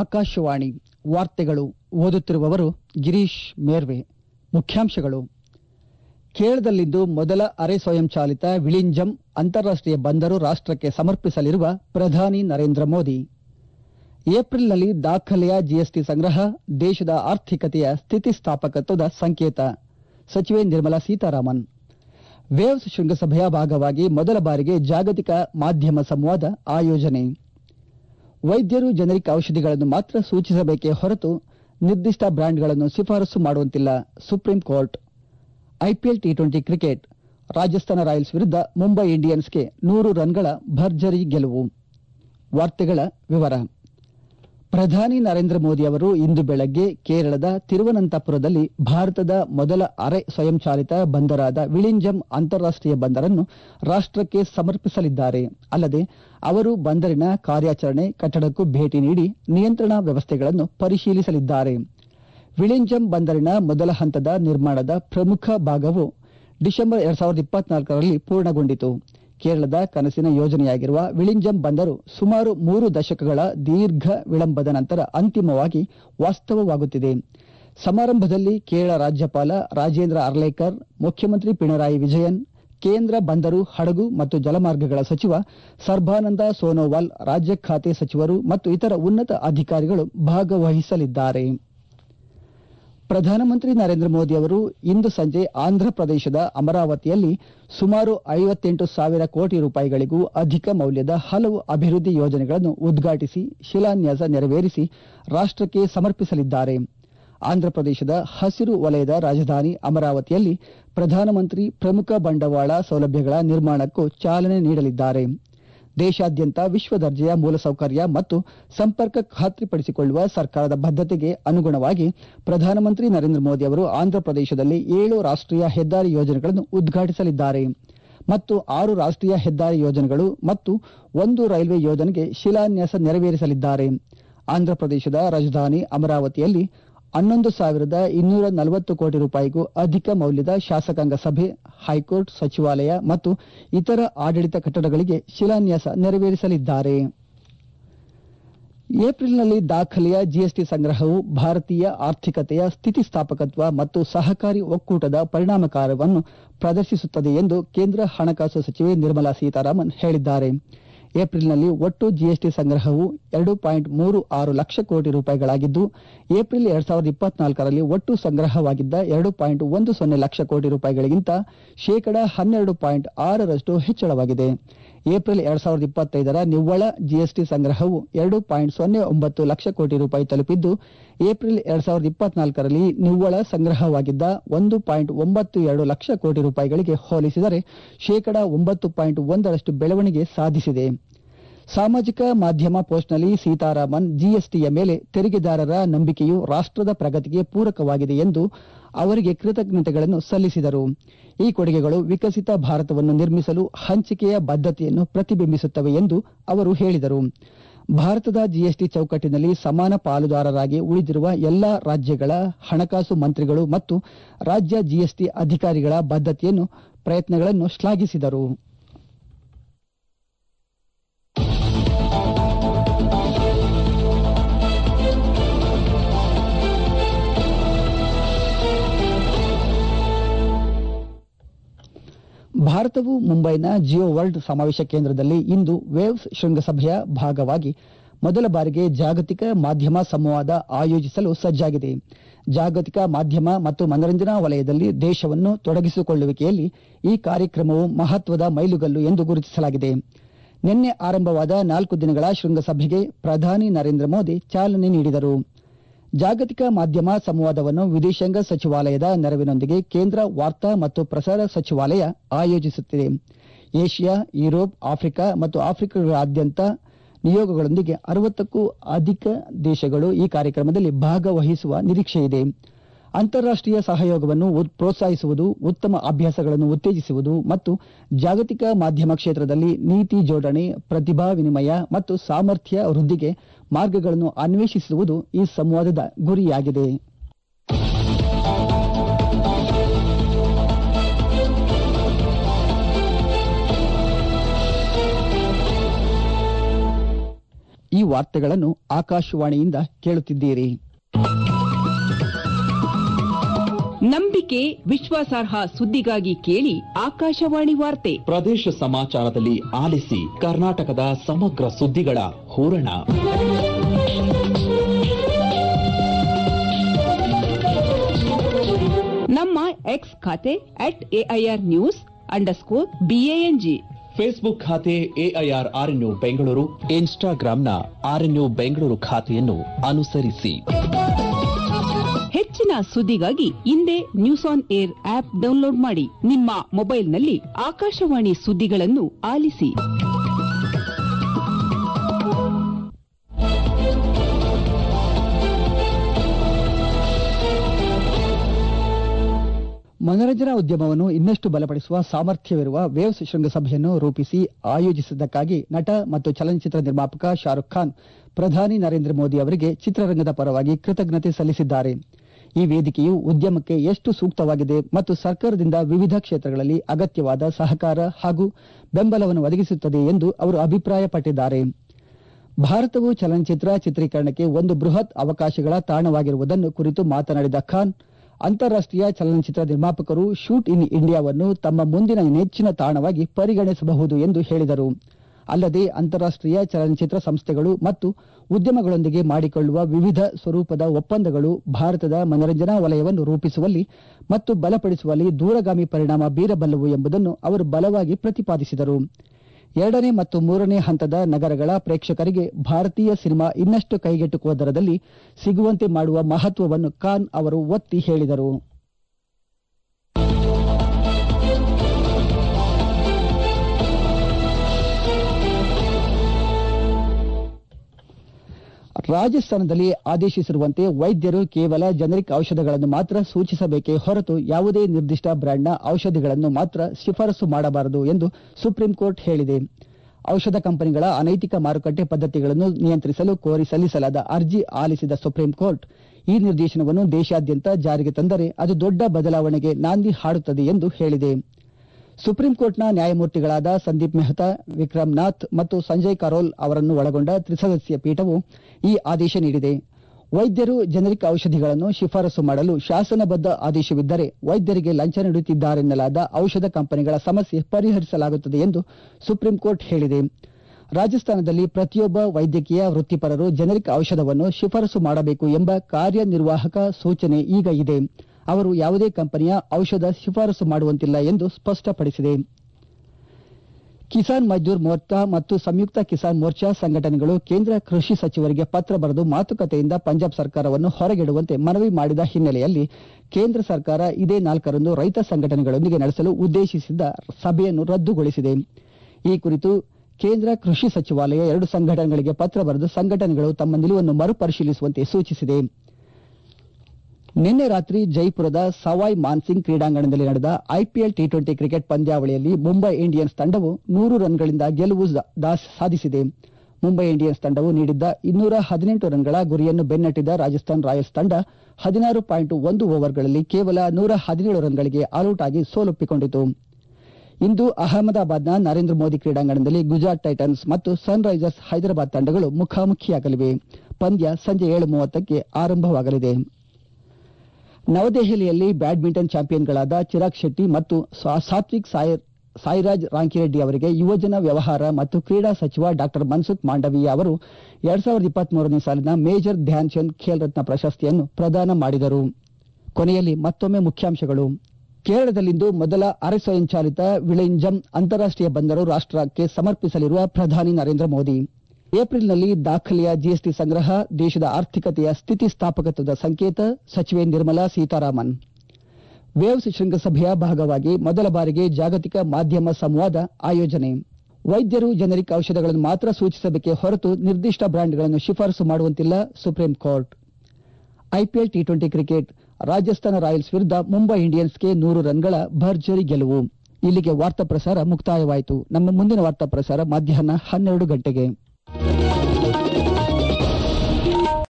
ಆಕಾಶವಾಣಿ ವಾರ್ತೆಗಳು ಓದುತ್ತಿರುವವರು ಗಿರೀಶ್ ಮೇರ್ವೆ ಮುಖ್ಯಾಂಶಗಳು ಕೇರಳದಲ್ಲಿಂದು ಮೊದಲ ಅರೆ ಸ್ವಯಂಚಾಲಿತ ವಿಳಿಂಜಂ ಅಂತಾರಾಷ್ಟೀಯ ಬಂದರು ರಾಷ್ಟಕ್ಕೆ ಸಮರ್ಪಿಸಲಿರುವ ಪ್ರಧಾನಿ ನರೇಂದ್ರ ಮೋದಿ ಏಪ್ರಿಲ್ನಲ್ಲಿ ದಾಖಲೆಯ ಜಿಎಸ್ಟಿ ಸಂಗ್ರಹ ದೇಶದ ಆರ್ಥಿಕತೆಯ ಸ್ಥಿತಿಸ್ಥಾಪಕತ್ವದ ಸಂಕೇತ ಸಚಿವೆ ನಿರ್ಮಲಾ ಸೀತಾರಾಮನ್ ವೇವ್ಸ್ ಶೃಂಗಸಭೆಯ ಭಾಗವಾಗಿ ಮೊದಲ ಬಾರಿಗೆ ಜಾಗತಿಕ ಮಾಧ್ಯಮ ಸಂವಾದ ಆಯೋಜನೆ ವೈದ್ಯರು ಜನರಿಕ್ ಔಷಧಿಗಳನ್ನು ಮಾತ್ರ ಸೂಚಿಸಬೇಕೇ ಹೊರತು ನಿರ್ದಿಷ್ಟ ಬ್ರ್ಯಾಂಡ್ಗಳನ್ನು ಶಿಫಾರಸು ಮಾಡುವಂತಿಲ್ಲ Supreme Court IPL T twenty cricket Rajasthan Royals ವಿರುದ್ಧ ಮುಂಬೈ ಇಂಡಿಯನ್ಸ್ಗೆ ನೂರು ರನ್ಗಳ ಭರ್ಜರಿ ಗೆಲುವು ವಾರ್ತೆಗಳ ವಿವರ ಪ್ರಧಾನಿ ನರೇಂದ್ರ ಮೋದಿ ಅವರು ಇಂದು ಬೆಳಗ್ಗೆ ಕೇರಳದ ತಿರುವನಂತಪುರದಲ್ಲಿ ಭಾರತದ ಮೊದಲ ಅರೆ ಸ್ವಯಂಚಾಲಿತ ಬಂದರಾದ ವಿಳಿಂಜಂ ಅಂತಾರಾಷ್ಟೀಯ ಬಂದರನ್ನು ರಾಷ್ಟಕ್ಕೆ ಸಮರ್ಪಿಸಲಿದ್ದಾರೆ ಅಲ್ಲದೆ ಅವರು ಬಂದರಿನ ಕಾರ್ಯಾಚರಣೆ ಕಟ್ಟಡಕ್ಕೂ ಭೇಟಿ ನೀಡಿ ನಿಯಂತ್ರಣ ವ್ಯವಸ್ಥೆಗಳನ್ನು ಪರಿಶೀಲಿಸಲಿದ್ದಾರೆ ವಿಳಿಂಜಂ ಬಂದರಿನ ಮೊದಲ ಹಂತದ ನಿರ್ಮಾಣದ ಪ್ರಮುಖ ಭಾಗವು ಡಿಸೆಂಬರ್ ಎರಡ್ ಸಾವಿರದ ಇಪ್ಪತ್ನಾಲ್ಕರಲ್ಲಿ ಪೂರ್ಣಗೊಂಡಿತು ಕೇರಳದ ಕನಸಿನ ಯೋಜನೆಯಾಗಿರುವ ವಿಳಿಂಜಂ ಬಂದರು ಸುಮಾರು ಮೂರು ದಶಕಗಳ ದೀರ್ಘ ವಿಳಂಬದ ನಂತರ ಅಂತಿಮವಾಗಿ ವಾಸ್ತವವಾಗುತ್ತಿದೆ ಸಮಾರಂಭದಲ್ಲಿ ಕೇರಳ ರಾಜ್ಯಪಾಲ ರಾಜೇಂದ್ರ ಅರ್ಲೇಕರ್ ಮುಖ್ಯಮಂತ್ರಿ ಪಿಣರಾಯಿ ವಿಜಯನ್ ಕೇಂದ್ರ ಬಂದರು ಹಡಗು ಮತ್ತು ಜಲಮಾರ್ಗಗಳ ಸಚಿವ ಸರ್ಬಾನಂದ ಸೋನೋವಾಲ್ ರಾಜ್ಯ ಖಾತೆ ಸಚಿವರು ಮತ್ತು ಇತರ ಉನ್ನತ ಅಧಿಕಾರಿಗಳು ಭಾಗವಹಿಸಲಿದ್ದಾರೆ ಪ್ರಧಾನಮಂತ್ರಿ ನರೇಂದ್ರ ಮೋದಿ ಅವರು ಇಂದು ಸಂಜೆ ಆಂಧ್ರಪ್ರದೇಶದ ಅಮರಾವತಿಯಲ್ಲಿ ಸುಮಾರು ಐವತ್ತೆಂಟು ಸಾವಿರ ಕೋಟಿ ರೂಪಾಯಿಗಳಿಗೂ ಅಧಿಕ ಮೌಲ್ಯದ ಹಲವು ಅಭಿವೃದ್ಧಿ ಯೋಜನೆಗಳನ್ನು ಉದ್ಘಾಟಿಸಿ ಶಿಲಾನ್ಯಾಸ ನೆರವೇರಿಸಿ ರಾಷ್ಟಕ್ಕೆ ಸಮರ್ಪಿಸಲಿದ್ದಾರೆ ಆಂಧ್ರಪ್ರದೇಶದ ಹಸಿರು ವಲಯದ ರಾಜಧಾನಿ ಅಮರಾವತಿಯಲ್ಲಿ ಪ್ರಧಾನಮಂತ್ರಿ ಪ್ರಮುಖ ಬಂಡವಾಳ ಸೌಲಭ್ಯಗಳ ನಿರ್ಮಾಣಕ್ಕೂ ಚಾಲನೆ ನೀಡಲಿದ್ದಾರೆ ದೇಶಾದ್ಯಂತ ವಿಶ್ವ ದರ್ಜೆಯ ಮೂಲಸೌಕರ್ಯ ಮತ್ತು ಸಂಪರ್ಕ ಖಾತ್ರಿಪಡಿಸಿಕೊಳ್ಳುವ ಸರ್ಕಾರದ ಬದ್ಧತೆಗೆ ಅನುಗುಣವಾಗಿ ಪ್ರಧಾನಮಂತ್ರಿ ನರೇಂದ್ರ ಮೋದಿ ಅವರು ಆಂಧ್ರಪ್ರದೇಶದಲ್ಲಿ ಏಳು ರಾಷ್ಟೀಯ ಹೆದ್ದಾರಿ ಯೋಜನೆಗಳನ್ನು ಉದ್ಘಾಟಿಸಲಿದ್ದಾರೆ ಮತ್ತು ಆರು ರಾಷ್ಟೀಯ ಹೆದ್ದಾರಿ ಯೋಜನೆಗಳು ಮತ್ತು ಒಂದು ರೈಲ್ವೆ ಯೋಜನೆಗೆ ಶಿಲಾನ್ಯಾಸ ನೆರವೇರಿಸಲಿದ್ದಾರೆ ಆಂಧ್ರಪ್ರದೇಶದ ರಾಜಧಾನಿ ಅಮರಾವತಿಯಲ್ಲಿ ಹನ್ನೊಂದು ಸಾವಿರದ ಇನ್ನೂರ ನಲವತ್ತು ಕೋಟಿ ರೂಪಾಯಿಗೂ ಅಧಿಕ ಮೌಲ್ಯದ ಶಾಸಕಾಂಗ ಸಭೆ ಹೈಕೋರ್ಟ್ ಸಚಿವಾಲಯ ಮತ್ತು ಇತರ ಆಡಳಿತ ಕಟ್ಟಡಗಳಿಗೆ ಶಿಲಾನ್ಯಾಸ ನೆರವೇರಿಸಲಿದ್ದಾರೆ ಏಪ್ರಿಲ್ನಲ್ಲಿ ದಾಖಲೆಯ ಜಿಎಸ್ಟಿ ಸಂಗ್ರಹವು ಭಾರತೀಯ ಆರ್ಥಿಕತೆಯ ಸ್ಥಿತಿಸ್ಥಾಪಕತ್ವ ಮತ್ತು ಸಹಕಾರಿ ಒಕ್ಕೂಟದ ಪರಿಣಾಮಕಾರವನ್ನು ಪ್ರದರ್ಶಿಸುತ್ತದೆ ಎಂದು ಕೇಂದ್ರ ಹಣಕಾಸು ಸಚಿವೆ ನಿರ್ಮಲಾ ಸೀತಾರಾಮನ್ ಹೇಳಿದ್ದಾರೆ ಏಪ್ರಿಲ್ನಲ್ಲಿ ಒಟ್ಟು ಜಿಎಸ್ಟಿ ಸಂಗ್ರಹವು ಎರಡು ಪಾಯಿಂಟ್ ಮೂರು ಆರು ಲಕ್ಷ ಕೋಟಿ ರೂಪಾಯಿಗಳಾಗಿದ್ದು ಏಪ್ರಿಲ್ ಎರಡ್ ಸಾವಿರದ ಇಪ್ಪತ್ನಾಲ್ಕರಲ್ಲಿ ಒಟ್ಟು ಸಂಗ್ರಹವಾಗಿದ್ದ ಎರಡು ಪಾಯಿಂಟ್ ಒಂದು ಸೊನ್ನೆ ಲಕ್ಷ ಕೋಟಿ ರೂಪಾಯಿಗಳಿಗಿಂತ ಶೇಕಡ ಹನ್ನೆರಡು ಪಾಯಿಂಟ್ ಆರರಷ್ಟು ಹೆಚ್ಚಳವಾಗಿದೆ ಏಪ್ರಿಲ್ ಎರಡ್ ಸಾವಿರದ ಇಪ್ಪತ್ತೈದರ ನಿವ್ವಳ ಜಿಎಸ್ಟಿ ಸಂಗ್ರಹವು ಎರಡು ಪಾಯಿಂಟ್ ಸೊನ್ನೆ ಒಂಬತ್ತು ಲಕ್ಷ ಕೋಟಿ ರೂಪಾಯಿ ತಲುಪಿದ್ದು ಏಪ್ರಿಲ್ ಎರಡ್ ಸಾವಿರದ ಇಪ್ಪತ್ನಾಲ್ಕರಲ್ಲಿ ನಿವ್ವಳ ಸಂಗ್ರಹವಾಗಿದ್ದ ಒಂದು ಪಾಯಿಂಟ್ ಒಂಬತ್ತು ಎರಡು ಲಕ್ಷ ಕೋಟಿ ರೂಪಾಯಿಗಳಿಗೆ ಹೋಲಿಸಿದರೆ ಶೇಕಡ ಒಂಬತ್ತು ಪಾಯಿಂಟ್ ಒಂದರಷ್ಟು ಬೆಳವಣಿಗೆ ಸಾಧಿಸಿದೆ ಸಾಮಾಜಿಕ ಮಾಧ್ಯಮ ಪೋಸ್ಟ್ನಲ್ಲಿ ಸೀತಾರಾಮನ್ ಜಿಎಸ್ಟಿಯ ಮೇಲೆ ತೆರಿಗೆದಾರರ ನಂಬಿಕೆಯು ರಾಷ್ಟದ ಪ್ರಗತಿಗೆ ಪೂರಕವಾಗಿದೆ ಎಂದು ಅವರಿಗೆ ಕೃತಜ್ಞತೆಗಳನ್ನು ಸಲ್ಲಿಸಿದರು ಈ ಕೊಡುಗೆಗಳು ವಿಕಸಿತ ಭಾರತವನ್ನು ನಿರ್ಮಿಸಲು ಹಂಚಿಕೆಯ ಬದ್ಧತೆಯನ್ನು ಪ್ರತಿಬಿಂಬಿಸುತ್ತವೆ ಎಂದು ಅವರು ಹೇಳಿದರು ಭಾರತದ ಜಿಎಸ್ಟಿ ಚೌಕಟ್ಟಿನಲ್ಲಿ ಸಮಾನ ಪಾಲುದಾರರಾಗಿ ಉಳಿದಿರುವ ಎಲ್ಲಾ ರಾಜ್ಯಗಳ ಹಣಕಾಸು ಮಂತ್ರಿಗಳು ಮತ್ತು ರಾಜ್ಯ ಜಿಎಸ್ಟಿ ಅಧಿಕಾರಿಗಳ ಬದ್ಧತೆಯನ್ನು ಪ್ರಯತ್ನಗಳನ್ನು ಶ್ಲಾಘಿಸಿದರು ಭಾರತವು ಮುಂಬೈನ ಜಿಯೋ ವರ್ಲ್ಡ್ ಸಮಾವೇಶ ಕೇಂದ್ರದಲ್ಲಿ ಇಂದು ವೇವ್ಸ್ ಶೃಂಗಸಭೆಯ ಭಾಗವಾಗಿ ಮೊದಲ ಬಾರಿಗೆ ಜಾಗತಿಕ ಮಾಧ್ಯಮ ಸಂವಾದ ಆಯೋಜಿಸಲು ಸಜ್ಜಾಗಿದೆ ಜಾಗತಿಕ ಮಾಧ್ಯಮ ಮತ್ತು ಮನರಂಜನಾ ವಲಯದಲ್ಲಿ ದೇಶವನ್ನು ತೊಡಗಿಸಿಕೊಳ್ಳುವಿಕೆಯಲ್ಲಿ ಈ ಕಾರ್ಯಕ್ರಮವು ಮಹತ್ವದ ಮೈಲುಗಲ್ಲು ಎಂದು ಗುರುತಿಸಲಾಗಿದೆ ನಿನ್ನೆ ಆರಂಭವಾದ ನಾಲ್ಕು ದಿನಗಳ ಶೃಂಗಸಭೆಗೆ ಪ್ರಧಾನಿ ನರೇಂದ್ರ ಮೋದಿ ಚಾಲನೆ ನೀಡಿದರು ಜಾಗತಿಕ ಮಾಧ್ಯಮ ಸಂವಾದವನ್ನು ವಿದೇಶಾಂಗ ಸಚಿವಾಲಯದ ನೆರವಿನೊಂದಿಗೆ ಕೇಂದ್ರ ವಾರ್ತಾ ಮತ್ತು ಪ್ರಸಾರ ಸಚಿವಾಲಯ ಆಯೋಜಿಸುತ್ತಿದೆ ಏಷ್ಯಾ ಯುರೋಪ್ ಆಫ್ರಿಕಾ ಮತ್ತು ಆಫ್ರಿಕಾದಾದ್ಯಂತ ನಿಯೋಗಗಳೊಂದಿಗೆ ಅರವತ್ತಕ್ಕೂ ಅಧಿಕ ದೇಶಗಳು ಈ ಕಾರ್ಯಕ್ರಮದಲ್ಲಿ ಭಾಗವಹಿಸುವ ನಿರೀಕ್ಷೆಯಿದೆ ಅಂತಾರಾಷ್ಟೀಯ ಸಹಯೋಗವನ್ನು ಪ್ರೋತ್ಸಾಹಿಸುವುದು ಉತ್ತಮ ಅಭ್ಯಾಸಗಳನ್ನು ಉತ್ತೇಜಿಸುವುದು ಮತ್ತು ಜಾಗತಿಕ ಮಾಧ್ಯಮ ಕ್ಷೇತ್ರದಲ್ಲಿ ನೀತಿ ಜೋಡಣೆ ಪ್ರತಿಭಾ ವಿನಿಮಯ ಮತ್ತು ಸಾಮರ್ಥ್ಯ ವೃದ್ಧಿಗೆ ಮಾರ್ಗಗಳನ್ನು ಅನ್ವೇಷಿಸುವುದು ಈ ಸಂವಾದದ ಗುರಿಯಾಗಿದೆ ಈ ವಾರ್ತೆಗಳನ್ನು ಆಕಾಶವಾಣಿಯಿಂದ ಕೇಳುತ್ತಿದ್ದೀರಿ ನಂಬಿಕೆ ವಿಶ್ವಾಸಾರ್ಹ ಸುದ್ದಿಗಾಗಿ ಕೇಳಿ ಆಕಾಶವಾಣಿ ವಾರ್ತೆ ಪ್ರದೇಶ ಸಮಾಚಾರದಲ್ಲಿ ಆಲಿಸಿ ಕರ್ನಾಟಕದ ಸಮಗ್ರ ಸುದ್ದಿಗಳ ಹೂರಣ ನಮ್ಮ ಎಕ್ಸ್ ಖಾತೆ at AIR news underscore BANG Facebook ಖಾತೆ ಎಐಆರ್ ಆರ್ಎನ್ಯು ಬೆಂಗಳೂರು ಇನ್ಸ್ಟಾಗ್ರಾಂನ ಆರ್ಎನ್ಯು ಬೆಂಗಳೂರು ಖಾತೆಯನ್ನು ಅನುಸರಿಸಿ ಹೆಚ್ಚಿನ ಸುದ್ದಿಗಾಗಿ ಹಿಂದೆ news on air app download ಮಾಡಿ ನಿಮ್ಮ ಮೊಬೈಲ್ನಲ್ಲಿ ಆಕಾಶವಾಣಿ ಸುದ್ದಿಗಳನ್ನು ಆಲಿಸಿ ಮನರಂಜನಾ ಉದ್ಯಮವನ್ನು ಇನ್ನಷ್ಟು ಬಲಪಡಿಸುವ ಸಾಮರ್ಥ್ಯವಿರುವ ವೇವ್ಸ್ ಶೃಂಗಸಭೆಯನ್ನು ರೂಪಿಸಿ ಆಯೋಜಿಸಿದ್ದಕ್ಕಾಗಿ ನಟ ಮತ್ತು ಚಲನಚಿತ್ರ ನಿರ್ಮಾಪಕ ಶಾರುಖ್ ಖಾನ್ ಪ್ರಧಾನಿ ನರೇಂದ್ರ ಮೋದಿ ಅವರಿಗೆ ಚಿತ್ರರಂಗದ ಪರವಾಗಿ ಕೃತಜ್ಞತೆ ಸಲ್ಲಿಸಿದ್ದಾರೆ ಈ ವೇದಿಕೆಯು ಉದ್ಯಮಕ್ಕೆ ಎಷ್ಟು ಸೂಕ್ತವಾಗಿದೆ ಮತ್ತು ಸರ್ಕಾರದಿಂದ ವಿವಿಧ ಕ್ಷೇತ್ರಗಳಲ್ಲಿ ಅಗತ್ಯವಾದ ಸಹಕಾರ ಹಾಗೂ ಬೆಂಬಲವನ್ನು ಒದಗಿಸುತ್ತದೆ ಎಂದು ಅವರು ಅಭಿಪ್ರಾಯಪಟ್ಟಿದ್ದಾರೆ ಭಾರತವು ಚಲನಚಿತ್ರ ಚಿತ್ರೀಕರಣಕ್ಕೆ ಒಂದು ಬೃಹತ್ ಅವಕಾಶಗಳ ತಾಣವಾಗಿರುವುದನ್ನು ಕುರಿತು ಮಾತನಾಡಿದ ಖಾನ್ ಅಂತಾರಾಷ್ಟೀಯ ಚಲನಚಿತ್ರ ನಿರ್ಮಾಪಕರು ಶೂಟ್ ಇನ್ ಇಂಡಿಯಾವನ್ನು ತಮ್ಮ ಮುಂದಿನ ನೆಚ್ಚಿನ ತಾಣವಾಗಿ ಪರಿಗಣಿಸಬಹುದು ಎಂದು ಹೇಳಿದರು ಅಲ್ಲದೆ ಅಂತಾರಾಷ್ಟೀಯ ಚಲನಚಿತ್ರ ಸಂಸ್ಥೆಗಳು ಮತ್ತು ಉದ್ಯಮಗಳೊಂದಿಗೆ ಮಾಡಿಕೊಳ್ಳುವ ವಿವಿಧ ಸ್ವರೂಪದ ಒಪ್ಪಂದಗಳು ಭಾರತದ ಮನರಂಜನಾ ವಲಯವನ್ನು ರೂಪಿಸುವಲ್ಲಿ ಮತ್ತು ಬಲಪಡಿಸುವಲ್ಲಿ ದೂರಗಾಮಿ ಪರಿಣಾಮ ಬೀರಬಲ್ಲವು ಎಂಬುದನ್ನು ಅವರು ಬಲವಾಗಿ ಪ್ರತಿಪಾದಿಸಿದರು ಎರಡನೇ ಮತ್ತು ಮೂರನೇ ಹಂತದ ನಗರಗಳ ಪ್ರೇಕ್ಷಕರಿಗೆ ಭಾರತೀಯ ಸಿನಿಮಾ ಇನ್ನಷ್ಟು ಕೈಗೆಟುಕುವ ದರದಲ್ಲಿ ಸಿಗುವಂತೆ ಮಾಡುವ ಮಹತ್ವವನ್ನು ಖಾನ್ ಅವರು ಒತ್ತಿ ಹೇಳಿದರು ರಾಜಸ್ಥಾನದಲ್ಲಿ ಆದೇಶಿಸಿರುವಂತೆ ವೈದ್ಯರು ಕೇವಲ ಜನರಿಕ್ ಔಷಧಗಳನ್ನು ಮಾತ್ರ ಸೂಚಿಸಬೇಕೇ ಹೊರತು ಯಾವುದೇ ನಿರ್ದಿಷ್ಟ ಬ್ರ್ಯಾಂಡ್ನ ಔಷಧಿಗಳನ್ನು ಮಾತ್ರ ಶಿಫಾರಸು ಮಾಡಬಾರದು ಎಂದು ಸುಪ್ರೀಂ ಕೋರ್ಟ್ ಹೇಳಿದೆ ಔಷಧ ಕಂಪನಿಗಳ ಅನೈತಿಕ ಮಾರುಕಟ್ಟೆ ಪದ್ಧತಿಗಳನ್ನು ನಿಯಂತ್ರಿಸಲು ಕೋರಿ ಸಲ್ಲಿಸಲಾದ ಅರ್ಜಿ ಆಲಿಸಿದ ಸುಪ್ರೀಂ ಕೋರ್ಟ್ ಈ ನಿರ್ದೇಶನವನ್ನು ದೇಶಾದ್ಯಂತ ಜಾರಿಗೆ ತಂದರೆ ಅದು ದೊಡ್ಡ ಬದಲಾವಣೆಗೆ ನಾಂದಿ ಹಾಡುತ್ತದೆ ಎಂದು ಹೇಳಿದೆ ಸುಪ್ರೀಂ ಕೋರ್ಟ್ನ ನ್ಯಾಯಮೂರ್ತಿಗಳಾದ ಸಂದೀಪ್ ಮೆಹ್ತಾ ವಿಕ್ರಮ್ ನಾಥ್ ಮತ್ತು ಸಂಜಯ್ ಕರೋಲ್ ಅವರನ್ನು ಒಳಗೊಂಡ ತ್ರಿಸದಸ್ಯ ಪೀಠವು ಈ ಆದೇಶ ನೀಡಿದೆ ವೈದ್ಯರು ಜನರಿಕ್ ಔಷಧಿಗಳನ್ನು ಶಿಫಾರಸು ಮಾಡಲು ಶಾಸನಬದ್ಧ ಆದೇಶವಿದ್ದರೆ ವೈದ್ಯರಿಗೆ ಲಂಚ ನೀಡುತ್ತಿದ್ದಾರೆನ್ನಲಾದ ಔಷಧ ಕಂಪನಿಗಳ ಸಮಸ್ಯೆ ಪರಿಹರಿಸಲಾಗುತ್ತದೆ ಎಂದು ಸುಪ್ರೀಂ ಕೋರ್ಟ್ ಹೇಳಿದೆ ರಾಜಸ್ಥಾನದಲ್ಲಿ ಪ್ರತಿಯೊಬ್ಬ ವೈದ್ಯಕೀಯ ವೃತ್ತಿಪರರು ಜನರಿಕ್ ಔಷಧವನ್ನು ಶಿಫಾರಸು ಮಾಡಬೇಕು ಎಂಬ ಕಾರ್ಯನಿರ್ವಾಹಕ ಸೂಚನೆ ಈಗ ಇದೆ ಅವರು ಯಾವುದೇ ಕಂಪನಿಯ ಔಷಧ ಶಿಫಾರಸು ಮಾಡುವಂತಿಲ್ಲ ಎಂದು ಸ್ಪಷ್ಟಪಡಿಸಿದೆ ಕಿಸಾನ್ ಮಜ್ದೂರ್ ಮೋರ್ಚಾ ಮತ್ತು ಸಂಯುಕ್ತ ಕಿಸಾನ್ ಮೋರ್ಚಾ ಸಂಘಟನೆಗಳು ಕೇಂದ್ರ ಕೃಷಿ ಸಚಿವರಿಗೆ ಪತ್ರ ಬರೆದು ಮಾತುಕತೆಯಿಂದ ಪಂಜಾಬ್ ಸರ್ಕಾರವನ್ನು ಹೊರಗಿಡುವಂತೆ ಮನವಿ ಮಾಡಿದ ಹಿನ್ನೆಲೆಯಲ್ಲಿ ಕೇಂದ್ರ ಸರ್ಕಾರ ಇದೇ ನಾಲ್ಕರಂದು ರೈತ ಸಂಘಟನೆಗಳೊಂದಿಗೆ ನಡೆಸಲು ಉದ್ದೇಶಿಸಿದ್ದ ಸಭೆಯನ್ನು ರದ್ದುಗೊಳಿಸಿದೆ ಈ ಕುರಿತು ಕೇಂದ್ರ ಕೃಷಿ ಸಚಿವಾಲಯ ಎರಡು ಸಂಘಟನೆಗಳಿಗೆ ಪತ್ರ ಬರೆದು ಸಂಘಟನೆಗಳು ತಮ್ಮ ನಿಲುವನ್ನು ಮರುಪರಿಶೀಲಿಸುವಂತೆ ಸೂಚಿಸಿದೆ ನಿನ್ನೆ ರಾತ್ರಿ ಜೈಪುರದ ಸವಾಯ್ ಮಾನ್ಸಿಂಗ್ ಕ್ರೀಡಾಂಗಣದಲ್ಲಿ ನಡೆದ ಐಪಿಎಲ್ ಟಿ ಟ್ವೆಂಟಿ ಕ್ರಿಕೆಟ್ ಪಂದ್ಯಾವಳಿಯಲ್ಲಿ ಮುಂಬೈ ಇಂಡಿಯನ್ಸ್ ತಂಡವು ನೂರು ರನ್ಗಳಿಂದ ಗೆಲುವು ಸಾಧಿಸಿದೆ ಮುಂಬೈ ಇಂಡಿಯನ್ಸ್ ತಂಡವು ನೀಡಿದ್ದ ಇನ್ನೂರ ಹದಿನೆಂಟು ರನ್ಗಳ ಗುರಿಯನ್ನು ಬೆನ್ನಟ್ಟಿದ ರಾಜಸ್ಥಾನ್ ರಾಯಲ್ಸ್ ತಂಡ ಹದಿನಾರು ಪಾಯಿಂಟ್ ಒಂದು ಓವರ್ಗಳಲ್ಲಿ ಕೇವಲ ನೂರ ಹದಿನೇಳು ರನ್ಗಳಿಗೆ ಆಲ್ಔಟ್ ಆಗಿ ಸೋಲೊಪ್ಪಿಕೊಂಡಿತು ಇಂದು ಅಹಮದಾಬಾದ್ನ ನರೇಂದ್ರ ಮೋದಿ ಕ್ರೀಡಾಂಗಣದಲ್ಲಿ ಗುಜರಾತ್ ಟೈಟನ್ಸ್ ಮತ್ತು ಸನ್ ರೈಸರ್ಸ್ ಹೈದರಾಬಾದ್ ತಂಡಗಳು ಮುಖಾಮುಖಿಯಾಗಲಿವೆ ಪಂದ್ಯ ಸಂಜೆ ಏಳು ಮೂವತ್ತಕ್ಕೆ ಆರಂಭವಾಗಲಿದೆ ನವದೆಹಲಿಯಲ್ಲಿ ಬ್ಯಾಡ್ಮಿಂಟನ್ ಚಾಂಪಿಯನ್ಗಳಾದ ಚಿರಾಗ್ ಶೆಟ್ಟಿ ಮತ್ತು ಸಾತ್ವಿಕ್ ಸಾಯಿರಾಜ್ ರಾಂಕಿರೆಡ್ಡಿ ಅವರಿಗೆ ಯುವಜನ ವ್ಯವಹಾರ ಮತ್ತು ಕ್ರೀಡಾ ಸಚಿವ ಡಾ ಮನ್ಸುಖ್ ಮಾಂಡವೀಯ ಅವರು ಎರಡ್ ಸಾವಿರದ ಇಪ್ಪತ್ಮೂರನೇ ಸಾಲಿನ ಮೇಜರ್ ಧ್ಯಾನ್ ಚಂದ್ ಖೇಲ್ ರತ್ನ ಪ್ರಶಸ್ತಿಯನ್ನು ಪ್ರದಾನ ಮಾಡಿದರು ಕೊನೆಯಲ್ಲಿ ಮತ್ತೊಮ್ಮೆ ಮುಖ್ಯಾಂಶಗಳು ಕೇರಳದಲ್ಲಿಂದು ಮೊದಲ ಅರೆ ಸ್ವಯಂಚಾಲಿತ ವಿಳಿಂಜಂ ಅಂತಾರಾಷ್ಟೀಯ ಬಂದರು ರಾಷ್ಟಕ್ಕೆ ಸಮರ್ಪಿಸಲಿರುವ ಪ್ರಧಾನಿ ನರೇಂದ್ರ ಮೋದಿ ಏಪ್ರಿಲ್ನಲ್ಲಿ ದಾಖಲೆಯ ಜಿಎಸ್ಟಿ ಸಂಗ್ರಹ ದೇಶದ ಆರ್ಥಿಕತೆಯ ಸ್ಥಿತಿಸ್ಥಾಪಕತ್ವದ ಸಂಕೇತ ಸಚಿವೆ ನಿರ್ಮಲಾ ಸೀತಾರಾಮನ್ ವೇವ್ಸ್ ಶೃಂಗಸಭೆಯ ಭಾಗವಾಗಿ ಮೊದಲ ಬಾರಿಗೆ ಜಾಗತಿಕ ಮಾಧ್ಯಮ ಸಂವಾದ ಆಯೋಜನೆ ವೈದ್ಯರು ಜನರಿಕ್ ಔಷಧಗಳನ್ನು ಮಾತ್ರ ಸೂಚಿಸಬೇಕೇ ಹೊರತು ನಿರ್ದಿಷ್ಟ ಬ್ರ್ಯಾಂಡ್ಗಳನ್ನು ಶಿಫಾರಸು ಮಾಡುವಂತಿಲ್ಲ Supreme Court IPL T twenty cricket Rajasthan Royals ವಿರುದ್ಧ ಮುಂಬೈ ಇಂಡಿಯನ್ಸ್ಗೆ ನೂರು ರನ್ಗಳ ಭರ್ಜರಿ ಗೆಲುವು ಇಲ್ಲಿಗೆ ವಾರ್ತಾ ಪ್ರಸಾರ ಮುಕ್ತಾಯವಾಯಿತು ನಮ್ಮ ಮುಂದಿನ ವಾರ್ತಾ ಪ್ರಸಾರ ಮಧ್ಯಾಹ್ನ ಹನ್ನೆರಡು ಗಂಟೆಗೆ